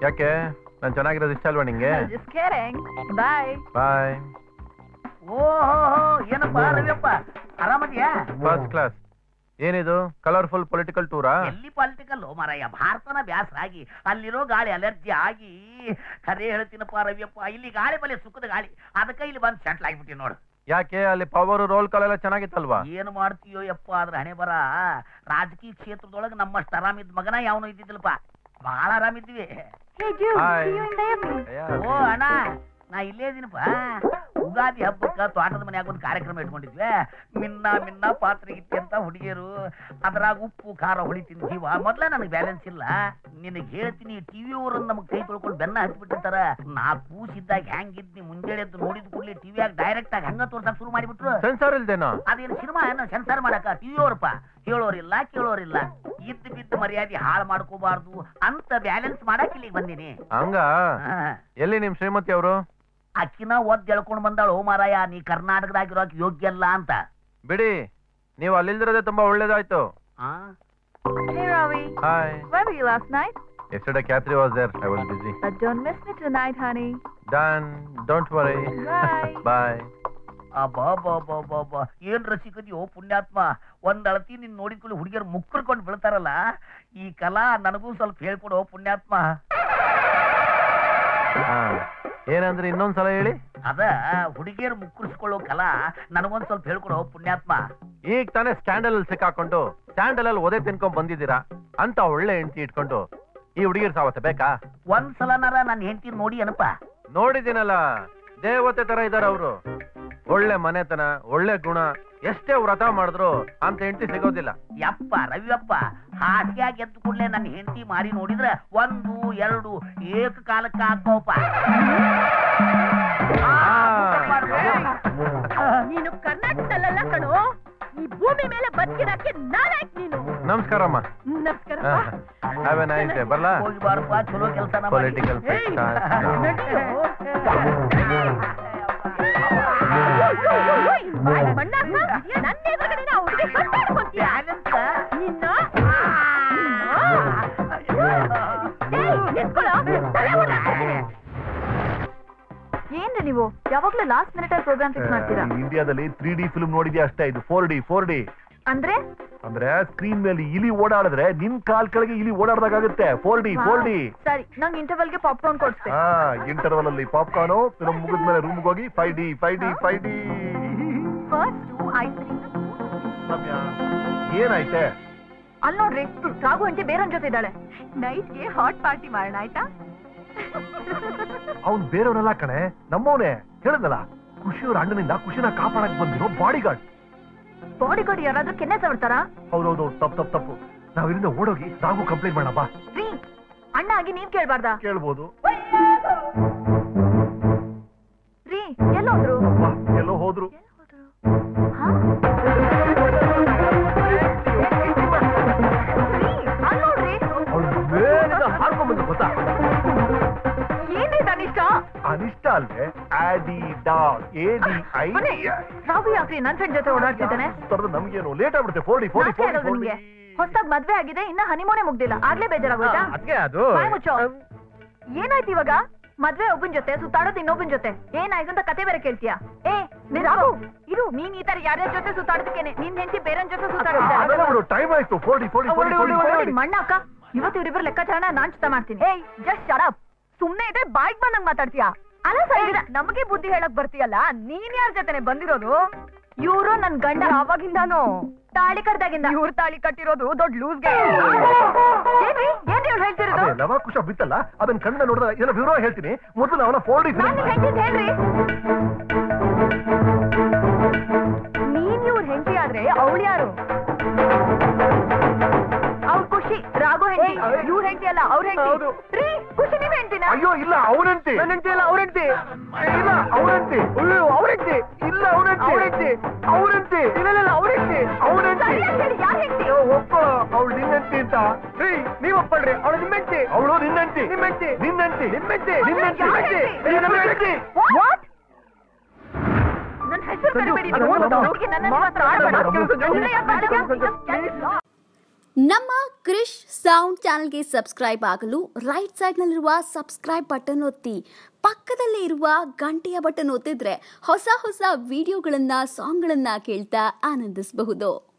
ಯಾಕೆ ನಾನು ಚೆನ್ನಾಗಿರೋದು ಇಷ್ಟ ಅಲ್ವಾ ನಿಂಗೆ Just kidding. Bye. ಬಾಯ್ ಓಹೋ ಏನಪ್ಪ ರವಿಯಪ್ಪ ಆರಾಮದ್ಯಾ ಫಸ್ಟ್ ಕ್ಲಾಸ್ ಏನಿದು ಕಲರ್ಫುಲ್ ಪೊಲಿಟಿಕಲ್ ಟೂರಾ ಎಲ್ಲಿ ಪಾಲಿಟಿಕಲ್ ಮಾರಾಯ ಭಾರತನ ಬ್ಯಾಸರಾಗಿ ಅಲ್ಲಿರೋ ಗಾಳಿ ಅಲರ್ಜಿ ಆಗಿ ಖರೇ ಹೇಳ್ತೀನಪ್ಪ ರವಿಯಪ್ಪ ಇಲ್ಲಿ ಗಾಳಿ ಬಲೆ ಸುಖದ ಗಾಳಿ ಅದಕ್ಕೆ ಇಲ್ಲಿ ಬಂದು ಸೆಟ್ಲ್ ಆಗಿಬಿಟ್ಟಿ ನೋಡು ಯಾಕೆ ಅಲ್ಲಿ ಪವರ್ ರೋಲ್ ಕಾಲ್ ಎಲ್ಲ ಚೆನ್ನಾಗಿತ್ತಲ್ವಾ ಏನ್ ಮಾಡ್ತೀಯೋ ಯಪ್ಪ ಅದ್ರ ಹಣೆ ಬರ ರಾಜಕೀಯ ಕ್ಷೇತ್ರದೊಳಗೆ ನಮ್ಮಷ್ಟು ಆರಾಮಿದ್ ಮಗನ ಯಾವನು ಇದ್ದಿದ್ದಿಲ್ಲಪ್ಪ ಬಹಳ ಆರಾಮಿದ್ವಿ Hey, Jude. Hi. See you in the evening. ಓ ಅಣ್ಣ ನಾ ಇಲ್ಲೇ ಇದೀನಪ್ಪ ಉಗಾದಿ ಹಬ್ಬಕ್ಕ ತೋಟದ ಮನ್ಯಾಗ ಒಂದು ಕಾರ್ಯಕ್ರಮ ಇಟ್ಕೊಂಡಿದ್ವಿ ಮಿನ್ನ ಮಿನ್ನ ಪಾತ್ರೆ ಗಿತ್ತಿ ಅಂತ ಹುಡುಗಿಯರು ಅದ್ರಾಗ ಉಪ್ಪು ಖಾರ ಹೊಡಿತೀನಿ ಜೀವ ಮೊದ್ಲ ನನಗೆ ಬ್ಯಾಲೆನ್ಸ್ ಇಲ್ಲ ನಿನಗೆ ಹೇಳ್ತೀನಿ ಟಿವಿ ಅವ್ರನ್ನ ನಮಗ್ ಕೈ ತೊಳ್ಕೊಂಡು ಬೆನ್ನ ಹತ್ಬಿಟ್ಟಿರ್ತಾರ ನಾ ಕೂಸಿದ್ದಾಗ ಹೆಂಗಿದ್ನಿ ಮುಂಜಾನೆ ಎದ್ದು ನೋಡಿದ ಕೂಡಲೇ ಟಿವಿಯಾಗ ಡೈರೆಕ್ಟ್ ಆಗಿ ಹಂಗ ತೋರ್ಸಕ್ ಶುರು ಮಾಡಿಬಿಟ್ರು ಸೆನ್ಸಾರ್ ಇಲ್ದೇನೋ ಅದೇನು ಸಿನಿಮಾ ಏನು ಸೆನ್ಸಾರ್ ಮಾಡಕ ಟಿವಿ ಅವ್ರಪ್ಪ ಹೇಳೋರಿಲ್ಲ ಕೇಳೋರಿಲ್ಲ ಇದ್ದ ಬಿದ್ದ ಮರ್ಯಾದೆ ಹಾಳು ಮಾಡ್ಕೋಬಾರ್ದು ಅಂತ ಬ್ಯಾಲೆನ್ಸ್ ಮಾಡಕ್ ಇಲ್ಲಿಗೆ ಬಂದೀನಿ ಹಂಗ ಹಾ. ಎಲ್ಲಿ ನಿಮ್ ಶ್ರೀಮತಿ ಅವರು ಅಕ್ಕಿನ ಒದ್ ಎಳ್ಕೊಂಡ್ ಬಂದಾಳು ಓ ಮಾರಾಯ ನೀ ಕರ್ನಾಟಕದಾಗಿರೋಕ್ ಯೋಗ್ಯ ಅಲ್ಲ ಅಂತ ಬಿಡಿ ನೀವು ಅಲ್ಲಿಲ್ದಿರೋದೇ ತುಂಬಾ ಒಳ್ಳೇದಾಯ್ತು ಆ? Hey, Ravi. Hi Where were you last night? Yesterday ಕ್ಯಾತ್ರಿ was there I was busy But don't miss me tonight, honey. Done don't worry Bye. Bye ಅಬ್ಬಬ್ಬಬ್ಬಬ್ಬಬ್ಬ. ಏನ್ ರಸಿಕದಿಯೋ ಪುಣ್ಯಾತ್ಮ ಒಂದ್ ಅಳತಿ ನಿನ್ ನೋಡಿದ ಕೂಡಲೇ ಹುಡುಗಿಯರು ಮುಕ್ಕರ್ಕೊಂಡು ಬೀಳ್ತಾರಲ್ಲ ಈ ಕಲಾ ನನಗೂ ಸ್ವಲ್ಪ ಹೇಳ್ಕೊಡು ಪುಣ್ಯಾತ್ಮ ಏನಂದ್ರೆ ಇನ್ನೊಂದ್ಸಲ ಹೇಳಿ ಅದ ಹುಡುಗಿಯರು ಮುಕ್ಕರಿಸ್ಕೊಳ್ಳೋ ಕಲಾ ನನಗೊಂದ್ ಸ್ವಲ್ಪ ಹೇಳ್ಕೊಡು ಪುಣ್ಯಾತ್ಮ ಈಗ ತಾನೇ ಸ್ಕ್ಯಾಂಡಲ್ ಅಲ್ಲಿ ಸಿಕ್ಕಾಕೊಂಡು ಸ್ಕ್ಯಾಂಡಲ್ ಅಲ್ಲಿ ಒದೆ ತಿನ್ಕೊಂಡ್ ಬಂದಿದ್ದೀರಾ ಅಂತ ಒಳ್ಳೆ ಹೆಂಡತಿ ಇಟ್ಕೊಂಡು ಈ ಹುಡುಗಿರ್ ಸಾವತ್ತೆ ಬೇಕಾ ಒಂದ್ಸಲನಾರ ನನ್ನ ಹೆಂಡತಿ ನೋಡಿ ಏನಪ್ಪ ನೋಡಿದ್ದೀನಲ್ಲ ದೇವತೆ ತರ ಇದಾರ ಅವರು ಒಳ್ಳೆ ಮನೆತನ ಒಳ್ಳೆ ಗುಣ ಎಷ್ಟೇ ವ್ರತ ಮಾಡಿದ್ರು ಅಂತ ಹೆಂಡತಿ ಸಿಗೋದಿಲ್ಲ ಯಪ್ಪ ರವಿಯಪ್ಪ ಹಾಸಿಗೆ ಎದ್ದು ಕೂಡಲೇ ನನ್ನ ಹೆಂಡತಿ ಮಾರಿ ನೋಡಿದ್ರ ಒಂದು ಎರಡು ಏಕ ಕಾಲಕ್ಕ ಹಾಕೋಪ ನೀನು ಕರ್ನಾಟಕದಲ್ಲ ಕಣೋ ಈ ಭೂಮಿ ಮೇಲೆ ಬದುಕಿರಕ್ಕೆ ನಾಲ್ಕು ನೀನು ನಮಸ್ಕಾರಮ್ಮ ನಮಸ್ಕಾರ ಹ್ಯಾವ್ ಎ ನೈಸ್ ಡೇ ಬರ್ಲಾ ಹೋಗಿ ಬಾರಪ್ಪ ಚಲೋ ಕೆಲಸನ ಪೊಲಿಟಿಕಲ್ ಏನ್ರಿ ನೀವು ಯಾವಾಗ್ಲೂ ಲಾಸ್ಟ್ ಮಿನಿಟ್ ಅಲ್ಲಿ ಪ್ರೋಗ್ರಾಮ್ ಫಿಕ್ಸ್ ಮಾಡ್ತೀರಾ ಇಂಡಿಯಾದಲ್ಲಿ ತ್ರೀ ಡಿ ಫಿಲ್ಮ್ ನೋಡಿದ್ಯಾ ಅಷ್ಟೇ ಇದು ಫೋರ್ ಡಿ ಫೋರ್ ಡಿ ಅಂದ್ರೆ ಅಂದ್ರೆ ಸ್ಕ್ರೀನ್ ಮೇಲೆ ಇಲಿ ಓಡಾಡಿದ್ರೆ ನಿನ್ ಕಾಲ್ ಕೆಳಗೆ ಇಲಿ ಓಡಾಡ್ದಾಗುತ್ತೆ ಫೋರ್ ಡಿ ಫೋರ್ ಡಿ ಸರಿ ನಂಗೆ ಇಂಟರ್ವಲ್ಗೆ ಪಾಪ್ಕಾರ್ನ್ ಕೊಡ್ಸ್ತೆ ಹಾ ಇಂಟರ್ವಲ್ ಅಲ್ಲಿ ಪಾಪ್ಕಾರ್ನು ಫಿಲ್ಮ್ ಮುಗಿದ್ಮೇಲೆ ರೂಮ್ಗೆ ಹೋಗಿ five D five D five D first ice cream ಏನಾಯ್ತೆ ಅಲ್ಲಿ ನೋಡ್ರಿ ರಾಘು ಅಂಟಿ ಬೇರೊಂದ್ ಜೊತೆ ಇದ್ದಾಳೆ ನೈಟ್ಗೆ ಹಾಟ್ ಪಾರ್ಟಿ ಮಾಡೋಣ ಆಯ್ತಾ ಅವ್ನ್ ಬೇರೆಯವನಲ್ಲ ಕಣೆ ನಮ್ಮವನೇ ಹೇಳಿದ್ನಲ್ಲ ಖುಷಿಯವ್ರ ಅಣ್ಣನಿಂದ ಖುಷಿನ ಕಾಪಾಡಕ್ ಬಂದಿರೋ ಬಾಡಿ ಗಾರ್ಡ್ ಬಾಡಿ ಗಾರ್ಡ್ ಯಾರಾದ್ರೂ ಕೆನ್ನೆ ಸವರ್ತಾರಾ ಹೌದೌದು ತಪ್ಪು ತಪ್ಪು ತಪ್ಪು ನಾವ್ ಇಲ್ಲಿಂದ ಓಡೋಗಿ ರಾಘು ಕಂಪ್ಲೇಂಟ್ ಮಾಡೋಣ ಬಾ ರೀ ಅಣ್ಣ ಆಗಿ ನೀವ್ ಕೇಳ್ಬಾರ್ದಾ ಕೇಳ್ಬೋದು ರೀ ಎಲ್ಲೋದ್ರು ವಾ, ಎಲ್ಲೋ ಹೋದ್ರು ಹಾ? ರೀ, ಅಲ್ಲ್ ನೋಡ್ರಿ ಅವ್ಳು ಮೇಲಿಂದ ಹಾರ್ಕೊಂಡ್ ಬಂದ್ರು ಗೊತ್ತಾ ಏನ್ರಿ ತನಿಷ್ಠ ಅನಿಷ್ಟ ಅಲ್ವೇ ಆಡಿ ಡಾ ಎ ಡಿ ಐ ಬನ್ನಿ. ರಾಘು ಯಾಕ್ರಿ ನನ್ ಫ್ರೆಂಡ್ ಜೊತೆ ಓಡಾಡ್ತಿದ್ದಾನೆ ತರದ ನಮ್ಗೇನು ಲೇಟ್ ಆಗ್ಬಿಡುತ್ತೆ ಫೋರ್ಡಿ ಫೋರ್ಡಿ ನಾಚಿಕೆ ಆಗಲ್ವಾ ಫೋರ್ಡಿ ನಿಮ್ಗೆ ಹೊಸದಾಗ್ ಮದ್ವೆ ಆಗಿದೆ ಇನ್ನ ಹನಿಮೂನೇ ಮುಗ್ದಿಲ್ಲ ಆಗ್ಲೇ ಬೇಜಾರಾಗೋಯ್ತಾ ಅದಕ್ಕೆ ಅದು ಬಾಯ್ ಮುಚ್ಚೋ ಏನಾಯ್ತು ಇವಾಗ ಮದ್ವೆ ಒಬ್ಬನ್ ಜೊತೆ ಸುತ್ತಾಡೋದು ಇನ್ನೊಬ್ಬನ್ ಜೊತೆ ಏನಾಯ್ತು ಅಂತ ಕತೆ ಬೇರೆ ಕೇಳ್ತೀಯಾ ಏ ನೀನ್ ರಾಘು ಇರು ನೀನ್ ಈ ತರ ಯಾರ್ಯಾರ ಜೊತೆ ಸುತ್ತಾಡೋದಕ್ಕೇನೆ ನಿನ್ ಹೆಂಡತಿ ಬೇರೆ ಜೊತೆ ಸುತ್ತಾಡ್ತಿದ್ದಾಳೆ ಟೈಮ್ ಆಯ್ತು ಫೋರ್ಡಿ ಫೋರ್ಡಿ ಫೋರ್ಡಿ ಫೋರ್ಡಿ ಮಣ್ಣ ಅಕ್ಕ ಇವತ್ತು ಇವ್ರಿಬ್ರು ಲೆಕ್ಕಾಚಾರನ ನಾನ್ ಚಿತ್ತ ಮಾಡ್ತೀನಿ ಏಯ್ ಜಸ್ಟ್ ಶರಪ್ ಸುಮ್ನೆ ಇದ್ರೆ ಬಾಯ್ಗ್ ಬಂದಂಗ್ ಮಾತಾಡ್ತೀಯಾ ಅಲ್ಲ ಸರಿ ನಮಗೆ ಬುದ್ಧಿ ಹೇಳಕ್ ಬರ್ತೀಯಲ್ಲ ನೀನ್ ಯಾರ ಜೊತೆನೆ ಬಂದಿರೋದು ಇವ್ರು ನನ್ ಗಂಡ ಅವಾಗಿಂದಾನು ತಾಳಿ ಕಟ್ದಾಗಿಂದ ಇವ್ರ ತಾಳಿ ಕಟ್ಟಿರೋದು ದೊಡ್ಡ ಲೂಸ್ಗೆ ಏನ್ರಿ ಏನ್ರಿ ಅವ್ರು ಹೇಳ್ತಿರೋದು ಅದೇ ಲವಾಕುಶ ಬಿತ್ತಲ್ಲ ಅದನ್ನ ಕಣ್ಣ ನೋಡಿದ್ರೆ ಇದನ್ನ ವಿವರ ಹೇಳ್ತೀನಿ ಮೊದಲು ಅವನ ಫೋರ್ಡಿ ನಾನ್ ನಿಮ್ ಹೆಂಡತಿ ಹೇಳ್ರಿ ನೀನ್ ಇವ್ರ ಹೆಂಡತಿ ಆದ್ರೆ ಅವಳು ಯಾರು ಅವ್ರ ಖುಷಿ ರಾಘು ಹೆಂಡತಿ ಇವ್ರ ಹೆಂಡತಿ ಅಲ್ಲ ಅವ್ರ ಹೌದು. ಹೆಂಡತಿ ರೀ ಖುಷಿ ನೀವ್ ಹೆಂಡತಿನ ಅಯ್ಯೋ ಇಲ್ಲ ಅವನಂತೆ ನನ್ನಂತೆ ಇಲ್ಲ ಅವ್ರಂತೆ ಇಲ್ಲ ಅವನಂತೆ ಅಯ್ಯೋ ಅವ್ರಂತೆ ಇಲ್ಲ ಅವನಂತೆ ಅವ್ರಂತೆ ಅವನಂತೆ ಇಲ್ಲ ಇಲ್ಲ ಅವ್ರಂತೆ ಅವನಂತೆ ಯಾರ್ ಹೆಂಡತಿ ಒಪ್ಪ ಅವಳು ನಿನ್ನಂತೆ ಅಂತ ರೀ ನೀವ್ ಒಪ್ಪಳ್ರಿ ಅವಳು ನಿಮ್ಮಂತೆ ಅವಳು ನಿನ್ನಂತೆ ನಿಮ್ಮಂತೆ ನಿನ್ನಂತೆ ನಿಮ್ಮಂತೆ ನಿನ್ನಂತೆ ನಿಮ್ಮಂತೆ ನಿನ್ನಂತೆ What? ನನ್ ಹೆಸರು ಕರಿಬೇಡಿ ನೀವು. ಅದು ಒಂದು- ಹುಡುಗಿ ನನ್ನನ್ನ ಮಾತ್ರ ಆಡ್ಬೇಡ. ಸುಮ್ನೆ ಯಾಕ್ ಮಾತಾಡ್ತೀಯ? ನಮ್ಮ ಕ್ರಿಶ್ ಸೌಂಡ್ ಚಾನಲ್ಗೆ ಸಬ್ಸ್ಕ್ರೈಬ್ ಆಗಲು ರೈಟ್ ಸೈಡ್ನಲ್ಲಿರುವ ಸಬ್ಸ್ಕ್ರೈಬ್ ಬಟನ್ ಒತ್ತಿ ಪಕ್ಕದಲ್ಲೇ ಇರುವ ಗಂಟೆಯ ಬಟನ್ ಒತ್ತಿದ್ರೆ ಹೊಸ ಹೊಸ ವಿಡಿಯೋಗಳನ್ನ ಸಾಂಗ್ಗಳನ್ನ ಕೇಳ್ತಾ ಆನಂದಿಸಬಹುದು